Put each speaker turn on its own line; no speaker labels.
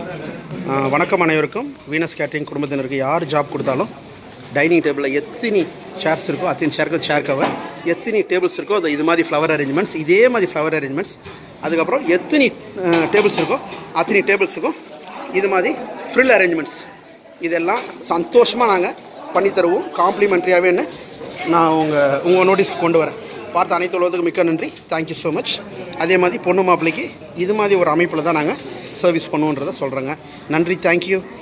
ஆ, வணக்கம் அனைவருக்கும் Venus catering குடும்பத்தினருக்கு யார் ஜாப் கொடுத்தாலும் டைனிங் டேபிளில் எத்தனை சேர்ஸ் இருக்கோ அத்தனை சேர்கள் சேர் கவர் எத்தனை டேபிள்ஸ் இருக்கோ அது இது மாதிரி ஃப்ளவர் அரேஞ்ச்மெண்ட்ஸ் இதே மாதிரி ஃப்ளவர் அரேஞ்ச்மெண்ட்ஸ் அதுக்கப்புறம் எத்தனை டேபிள்ஸ் இருக்கோ அத்தனை டேபிள்ஸுக்கும் இது மாதிரி ஃப்ரில் அரேஞ்ச்மெண்ட்ஸ் இதெல்லாம் சந்தோஷமாக நாங்கள் பண்ணித்தருவோம் காம்ப்ளிமெண்ட்ரியாகவே நான் உங்கள் உங்கள் நோட்டீஸ்க்கு கொண்டு வரேன் பார்த்த அனைத்து உலகத்துக்கு மிக்க நன்றி தேங்க்யூ ஸோ மச் அதே மாதிரி பொண்ணு மாப்பிள்ளைக்கு இது மாதிரி ஒரு அமைப்பில் தான் நாங்கள் சர்வீஸ் பண்ணுவோன்றதை சொல்கிறேங்க நன்றி தேங்க்யூ